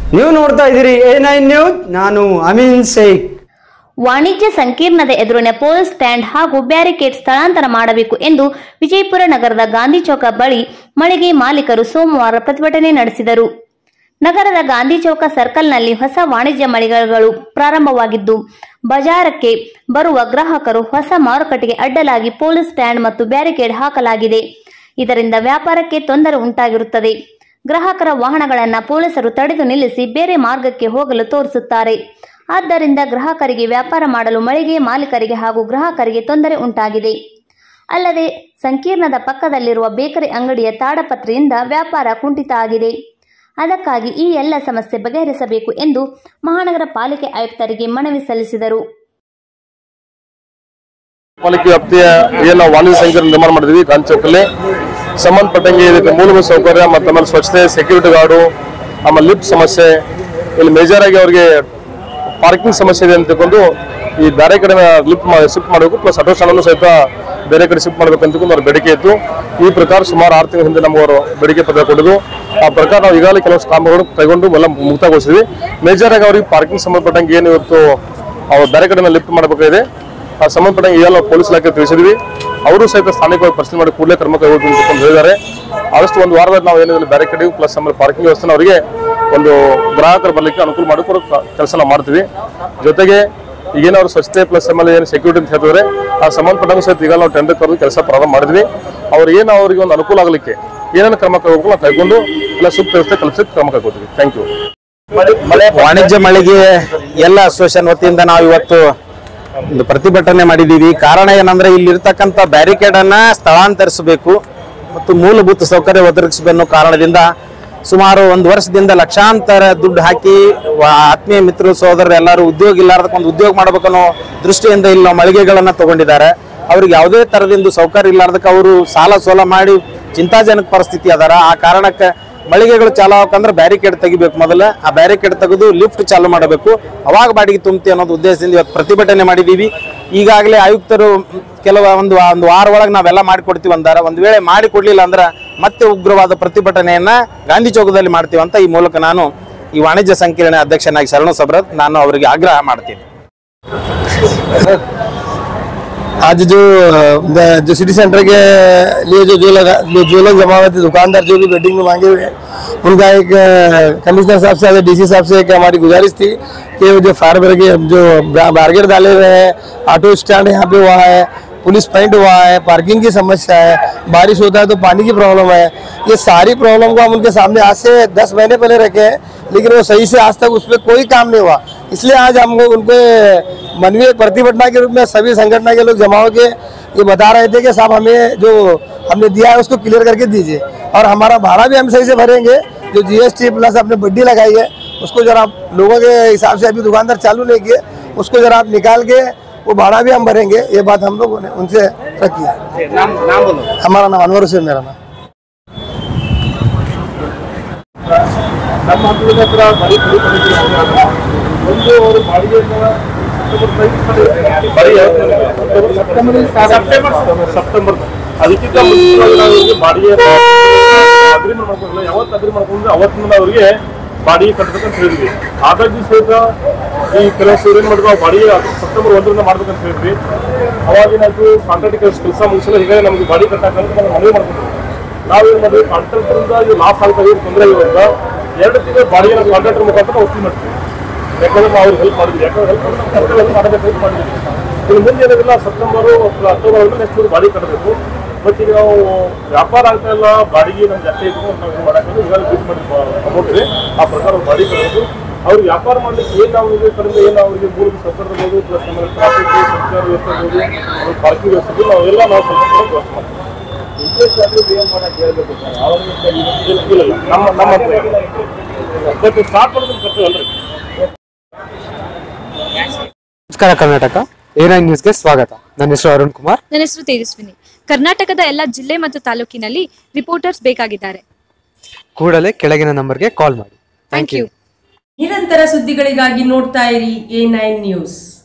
ನೀವು ನೋಡ್ತಾ ಇದ್ದೀರಿ ಎ ನೈನ್ ನ್ಯೂಸ್ ನಾನು ಅಮೀನ್ ಶೇಖ್ ವಾಣಿಜ್ಯ ಸಂಕೀರ್ಣದ ಎದುರಿನ ಪೊಲೀಸ್ ಸ್ಟ್ಯಾಂಡ್ ಹಾಗೂ ಬ್ಯಾರಿಕೇಡ್ ಸ್ಥಳಾಂತರ ಮಾಡಬೇಕು ಎಂದು ವಿಜಯಪುರ ನಗರದ ಗಾಂಧಿ ಚೌಕ ಬಳಿ ಮಳಿಗೆ ಮಾಲೀಕರು ಸೋಮವಾರ ಪ್ರತಿಭಟನೆ ನಡೆಸಿದರು ನಗರದ ಗಾಂಧಿ ಚೌಕ ಸರ್ಕಲ್ನಲ್ಲಿ ಹೊಸ ವಾಣಿಜ್ಯ ಮಳಿಗೆಗಳು ಪ್ರಾರಂಭವಾಗಿದ್ದು ಬಜಾರಕ್ಕೆ ಬರುವ ಗ್ರಾಹಕರು ಹೊಸ ಮಾರುಕಟ್ಟೆಗೆ ಅಡ್ಡಲಾಗಿ ಪೊಲೀಸ್ ಸ್ಟ್ಯಾಂಡ್ ಮತ್ತು ಬ್ಯಾರಿಕೇಡ್ ಹಾಕಲಾಗಿದೆ ಇದರಿಂದ ವ್ಯಾಪಾರಕ್ಕೆ ತೊಂದರೆ ಉಂಟಾಗಿರುತ್ತದೆ ಗ್ರಾಹಕರ ವಾಹನಗಳನ್ನು ಪೊಲೀಸರು ತಡೆದು ನಿಲ್ಲಿಸಿ ಬೇರೆ ಮಾರ್ಗಕ್ಕೆ ಹೋಗಲು ತೋರಿಸುತ್ತಾರೆ ಆದ್ದರಿಂದ ಗ್ರಾಹಕರಿಗೆ ವ್ಯಾಪಾರ ಮಾಡಲು ಮಳಿಗೆ ಮಾಲೀಕರಿಗೆ ಹಾಗೂ ಗ್ರಾಹಕರಿಗೆ ತೊಂದರೆ ಉಂಟಾಗಿದೆ ಅಲ್ಲದೆ ಸಂಕೀರ್ಣದ ಪಕ್ಕದಲ್ಲಿರುವ ಬೇಕರಿ ಅಂಗಡಿಯ ತಾಡಪತ್ರೆಯಿಂದ ವ್ಯಾಪಾರ ಕುಂಠಿತ ಆಗಿದೆ ಅದಕ್ಕಾಗಿ ಈ ಎಲ್ಲ ಸಮಸ್ಯೆ ಬಗೆಹರಿಸಬೇಕು ಎಂದು ಮಹಾನಗರ ಪಾಲಿಕೆ ಆಯುಕ್ತರಿಗೆ ಮನವಿ ಸಲ್ಲಿಸಿದರು ಪಾಲಿಕೆ ವ್ಯಾಪ್ತಿಯ ಏನು ನಾವು ವಾಣಿಜ್ಯ ಸಂಕೀರ್ಣ ನಿರ್ಮಾಣ ಮಾಡಿದ್ವಿ ಗಾಂಧಿ ಚೌಕಲ್ಲಿ ಸಂಬಂಧಪಟ್ಟಂಗೆ ಇದಕ್ಕೆ ಮೂಲಭೂತ ಸೌಕರ್ಯ ಮತ್ತು ಆಮೇಲೆ ಸ್ವಚ್ಛತೆ ಸೆಕ್ಯೂರಿಟಿ ಗಾರ್ಡು ಆಮೇಲೆ ಲಿಫ್ಟ್ ಸಮಸ್ಯೆ ಇಲ್ಲಿ ಮೇಜರ್ ಆಗಿ ಅವರಿಗೆ ಪಾರ್ಕಿಂಗ್ ಸಮಸ್ಯೆ ಇದೆ ಅಂತ ತಿಳ್ಕೊಂಡು ಈ ಬೇರೆ ಕಡೆ ಲಿಫ್ಟ್ ಶಿಫ್ಟ್ ಮಾಡಬೇಕು ಪ್ಲಸ್ ಆಟೋ ಸ್ಟ್ಯಾಂಡನ್ನು ಸಹಿತ ಬೇರೆ ಕಡೆ ಶಿಫ್ಟ್ ಮಾಡಬೇಕು ಅಂತ ತಿಳ್ಕೊಂಡು ಅವ್ರ ಬೇಡಿಕೆ ಇತ್ತು ಈ ಪ್ರಕಾರ ಸುಮಾರು ಆರು ತಿಂಗಳ ಹಿಂದೆ ನಮಗವರು ಬೇಡಿಕೆ ಪತ್ರ ಕೊಡೋದು ಆ ಪ್ರಕಾರ ನಾವು ಈಗಾಗಲೇ ಕೆಲವು ಕಾಮಗಾರಿಗಳು ಕೈಗೊಂಡು ಎಲ್ಲ ಮುಕ್ತಗೊಳಿಸಿದ್ವಿ ಮೇಜರ್ ಆಗಿ ಅವ್ರಿಗೆ ಪಾರ್ಕಿಂಗ್ ಸಂಬಂಧಪಟ್ಟಂಗೆ ಏನು ಇವತ್ತು ಅವ್ರು ಬೇರೆ ಕಡೆ ಲಿಫ್ಟ್ ಮಾಡಬೇಕಾಗಿದೆ ಆ ಸಂಬಂಧಪಟ್ಟಂಗೆ ಎಲ್ಲ ಪೊಲೀಸ್ ಇಲಾಖೆ ತಿಳಿಸಿದ್ವಿ ಅವರು ಸಹಿತ ಸ್ಥಾನಿಕವಾಗಿ ಪರಿಶೀಲನೆ ಮಾಡಿ ಕೂಡಲೇ ಕ್ರಮ ಕೈಗೊಳ್ಳಿ ಅಂತ ಹೇಳಿದ್ದಾರೆ ಆದಷ್ಟು ಒಂದು ವಾರದಲ್ಲಿ ನಾವು ಏನಿದೆ ಬ್ಯಾರಿಕೇಡಿಂಗ್ ಪ್ಲಸ್ ಆಮೇಲೆ ಪಾರ್ಕಿಂಗ್ ವ್ಯವಸ್ಥೆ ಅವರಿಗೆ ಒಂದು ಗ್ರಾಹಕರು ಬರಲಿಕ್ಕೆ ಅನುಕೂಲ ಮಾಡಿಕೊಡೋ ಕೆಲಸ ನಾವು ಮಾಡ್ತೀವಿ ಜೊತೆಗೆ ಈಗೇನವ್ರು ಸ್ವಚ್ಛತೆ ಪ್ಲಸ್ ಆಮೇಲೆ ಏನು ಸೆಕ್ಯೂರಿಟಿ ಅಂತ ಹೇಳ್ತಿದ್ರೆ ಆ ಸಂಬಂಧಪಟ್ಟಂಗೆ ಸಹಿತ ಈಗ ನಾವು ಟೆಂಡರ್ ಕರೆದು ಕೆಲಸ ಪ್ರಾರಂಭ ಮಾಡಿದ್ವಿ ಅವ್ರು ಏನು ಅವರಿಗೆ ಒಂದು ಅನುಕೂಲ ಆಗಲಿಕ್ಕೆ ಏನೇನು ಕ್ರಮ ಕೈಗೊಳ್ಬೇಕು ನಾವು ಕೈಗೊಂಡು ಎಲ್ಲ ಸೂಕ್ತ ವ್ಯವಸ್ಥೆ ಕಲ್ಪಿಸಕ್ಕೆ ಕ್ರಮ ಕೈಗೊಳ್ತೀವಿ ಥ್ಯಾಂಕ್ ಯು ವಾಣಿಜ್ಯ ಮಳಿಗೆ ಎಲ್ಲ ಅಸೋಸಿಯೇಷನ್ ವತಿಯಿಂದ ನಾವು ಇವತ್ತು ಒಂದು ಪ್ರತಿಭಟನೆ ಮಾಡಿದ್ದೀವಿ ಕಾರಣ ಏನಂದ್ರೆ ಇಲ್ಲಿ ಇರ್ತಕ್ಕಂಥ ಬ್ಯಾರಿಕೇಡ್ ಅನ್ನ ಸ್ಥಳಾಂತರಿಸಬೇಕು ಮತ್ತು ಮೂಲಭೂತ ಸೌಕರ್ಯ ಒದಗಿಸಬೇಕು ಅನ್ನೋ ಕಾರಣದಿಂದ ಸುಮಾರು ಒಂದು ವರ್ಷದಿಂದ ಲಕ್ಷಾಂತರ ದುಡ್ಡು ಹಾಕಿ ವ- ಆತ್ಮೀಯ ಮಿತ್ರರು ಸಹೋದರರು ಎಲ್ಲರೂ ಉದ್ಯೋಗ ಇಲ್ಲಾರ್ದಕ್ಕೆ ಒಂದು ಉದ್ಯೋಗ ಮಾಡ್ಬೇಕನ್ನೋ ದೃಷ್ಟಿಯಿಂದ ಇಲ್ಲಿ ನಾವು ಮಳಿಗೆಗಳನ್ನ ತಗೊಂಡಿದ್ದಾರೆ ಅವ್ರಿಗೆ ಯಾವುದೇ ತರದಿಂದ ಸೌಕರ್ಯ ಇಲ್ಲಾರ್ದಕ್ಕೆ ಅವರು ಸಾಲ ಸೋಲ ಮಾಡಿ ಚಿಂತಾಜನಕ ಪರಿಸ್ಥಿತಿ ಅದಾರ ಆ ಕಾರಣಕ್ಕೆ ಮಳಿಗೆಗಳು ಚಾಲು ಆಗ್ಬೇಕಂದ್ರೆ ಬ್ಯಾರಿಕೇಡ್ ತೆಗಿಬೇಕು ಮೊದಲ ಆ ಬ್ಯಾರಿಕೇಡ್ ತೆಗೆದು ಲಿಫ್ಟ್ ಚಾಲು ಮಾಡಬೇಕು ಅವಾಗ ಬಾಡಿಗೆ ತುಂಬತಿ ಅನ್ನೋದು ಉದ್ದೇಶದಿಂದ ಇವತ್ತು ಪ್ರತಿಭಟನೆ ಮಾಡಿದ್ದೀವಿ ಈಗಾಗಲೇ ಆಯುಕ್ತರು ಕೆಲವ ಒಂದು ಒಂದು ವಾರ ಒಳಗೆ ನಾವೆಲ್ಲ ಮಾಡಿಕೊಡ್ತೀವಿ ಅಂದಾರ ಒಂದು ವೇಳೆ ಮಾಡಿ ಕೊಡ್ಲಿಲ್ಲ ಅಂದ್ರೆ ಮತ್ತೆ ಉಗ್ರವಾದ ಪ್ರತಿಭಟನೆಯನ್ನ ಗಾಂಧಿ ಚೌಕದಲ್ಲಿ ಮಾಡ್ತೀವಿ ಅಂತ ಈ ಮೂಲಕ ನಾನು ಈ ವಾಣಿಜ್ಯ ಸಂಕೀರ್ಣ ಅಧ್ಯಕ್ಷನಾಗಿ ಶರಣು ಸಬ್ರತ್ ನಾನು ಅವರಿಗೆ ಆಗ್ರಹ ಮಾಡ್ತೀನಿ आज जो द- जो सिटी सेंटर के लिए जो जो लगा जो जो लोग जमा हुए थे दुकानदार जो भी वेटिंग में मांगे हुए हैं, उनका एक अ, कमिश्नर साहब से डीसी साहब से एक हमारी गुजारिश थी कि वो जो फायर ब्रिगेड जो बा- बारगेट डाले हुए हैं ऑटो स्टैंड यहाँ पे हुआ है पुलिस पॉइंट हुआ है पार्किंग की समस्या है बारिश होता है तो पानी की प्रॉब्लम है ये सारी प्रॉब्लम को हम उनके सामने आज से दस महीने पहले रखे हैं लेकिन वो सही से आज तक उस पर कोई काम नहीं हुआ इसलिए आज हम लोग उनको मनवीय प्रतिभटना के रूप में सभी संगठन के लोग जमा होके ये बता रहे थे कि साहब हमें जो हमने दिया है उसको क्लियर करके दीजिए और हमारा भाड़ा भी हम सही से भरेंगे जो जीएसटी प्लस आपने बड्डी लगाई है उसको जरा आप लोगों के हिसाब से अभी दुकानदार चालू नहीं किए उसको जरा आप निकाल के वो भाड़ा भी हम भरेंगे ये बात हम लोगों ने उनसे रखी है नाम नाम बोलो हमारा नाम अनवर हुसैन मेरा नाम ನಮ್ಮ ಹಂತದ ಹತ್ರ ಬರೀ ಬರೀ ಬರೀ ಒಂದು ಅವರು ಬಾಡಿಗೆಯನ್ನ ಬರೀ ಸೆಪ್ಟೆಂಬರ್ ಸೆಪ್ಟೆಂಬರ್ ಅದಕ್ಕಿಂತ ಮುಂಚಿತವಾಗಿ ನಾವು ಇವರಿಗೆ ಬಾಡಿಗೆ ಅಗ್ರಿಮೆಂಟ್ ಮಾಡ್ಕೊಂಡಿಲ್ಲ ಯಾವತ್ತು ಅಗ್ರಿ ಮಾಡ್ಕೊಂಡ್ರೆ ಅವತ್ತಿನಿಂದ ಅವರಿಗೆ ಬಾಡಿಗೆ ಕಟ್ಟಬೇಕಂತ ಹೇಳಿದ್ವಿ ಆದಾಗ್ಯೂ ಸಹಿತ ಈ ಕೆಲವು ಏನ್ ಮಾಡಿದ್ರು ಆ ಬಾಡಿಗೆ ಸೆಪ್ಟೆಂಬರ್ ಒಂದರಿಂದ ಮಾಡ್ಬೇಕಂತ ಹೇಳಿದ್ವಿ ಅವಾಗ ಏನಾಯ್ತು ಕಾಂಟ್ರಾಕ್ಟ್ ಕೆಲಸ ಮುಗಿಸಲ್ಲ ಹೀಗಾಗಿ ನಮಗೆ ಬಾಡಿಗೆ ಕಟ್ಟಕ್ಕೆ ನಾವು ಮನವಿ ಮಾಡ್ಕೊಂಡಿದ್ವಿ ನಾವೇನ್ ಮಾಡಿದ್ವಿ ಕಾಂಟ್ರಾಕ್ಟರಿಂದ ಇದು ಲಾಸ್ ಆಗ್ತಾ ಇದೆ ತೊಂದರೆ ಇರೋದ್ರಿಂದ ಎರಡು ತಿಂಗಳು ಬಾಡಿಗೆ ನಾವು ಕಾಂಟ್ರಾಕ್ಟರ್ ಮುಖಾಂತರ ನಾವು ವಸೂಲಿ ಮಾಡ್ತೀವಿ ಯಾಕಂದ್ರೆ ನಾವು ಅವ್ರಿಗೆ ಹೆಲ್ಪ್ ಮಾಡಿದ್ವಿ ಯಾಕಂದ್ರೆ ಹೆಲ್ಪ್ ಮಾಡಿದ್ರೆ ನಾವು ಕರ್ತವ್ಯ ಮಾಡಬೇಕು ಹೆಲ್ಪ್ ಮಾಡಿದ್ವಿ ಇನ್ನು ಮುಂದೆ ಏನಿಲ್ಲ ಸೆಪ್ಟೆಂಬರು ಅಕ್ಟೋಬರ್ ಅಂದ್ರೆ ನೆಕ್ಸ್ಟ್ ಬಾಡಿಗೆ ಕಟ್ಟಬೇಕು ಬಟ್ ಈಗ ನಾವು ವ್ಯಾಪಾರ ಆಗ್ತಾ ಇಲ್ಲ ಬಾಡಿಗೆ ನಮ್ಗೆ ಜಾಸ್ತಿ ಇತ್ತು ಅಂತ ನಾವು ಏನು ಮಾಡಕ್ಕೆ ಇವಾಗ ಬಿಡ್ ಮಾಡಿ ಅಮೌಂಟ್ ಇದೆ ಆ ಪ್ರಕಾರ ಅವ್ರು ಬಾಡಿಗೆ ಕಟ್ಟಬೇಕು ಅವ್ರಿಗೆ ವ್ಯಾಪಾರ ಮಾಡ್ಲಿಕ್ಕೆ ಏನು ಅವ್ರಿಗೆ ಕಡಿಮೆ ಏನು ಅವರಿಗೆ ಮೂಲಭೂತ ಸೌಕರ್ಯ ಇರ್ಬೋದು ಪ್ಲಸ್ ಆಮೇಲೆ ಟ್ರಾಫಿಕ್ ಸಂಚಾರ ವ್ಯವಸ್ಥೆ ಇರ್ಬೋದು ಪಾರ್ಕಿಂಗ್ ವ್ಯವಸ್ಥೆ ಇರ್ಬೋದು ನಾವೆಲ್ಲ ನಾವು ಸ್ವಲ್ಪ ವ್ಯವಸ್ಥೆ ಮಾಡ್ತೀವಿ ಇಲ್ಲ, ಇಲ್ಲ, ನಮ್ಮ ನಮ್ಮ ಹತ್ರ ಇದೆ. ಬಟ್ ಸ್ಟಾರ್ಟ್ ಮಾಡೋದು ಕರ್ತವ್ಯ ಅಲ್ರಿ ನಮಸ್ಕಾರ ಕರ್ನಾಟಕ ಎ ನೈನ್ ನ್ಯೂಸ್ಗೆ ಸ್ವಾಗತ ನನ್ನ ಹೆಸರು ಅರುಣ್ ಕುಮಾರ್ ನನ್ನ ಹೆಸರು ತೇಜಸ್ವಿನಿ ಕರ್ನಾಟಕದ ಎಲ್ಲ ಜಿಲ್ಲೆ ಮತ್ತು ತಾಲೂಕಿನಲ್ಲಿ ರಿಪೋರ್ಟರ್ಸ್ ಬೇಕಾಗಿದ್ದಾರೆ ಕೂಡಲೇ ಕೆಳಗಿನ ನಂಬರ್ಗೆ ಕಾಲ್ ಮಾಡಿ ಥ್ಯಾಂಕ್ ಯು ನಿರಂತರ ಸುದ್ದಿಗಳಿಗಾಗಿ ನೋಡ್ತಾ ಇರಿ ಎ ನೈನ್ ನ್ಯೂಸ್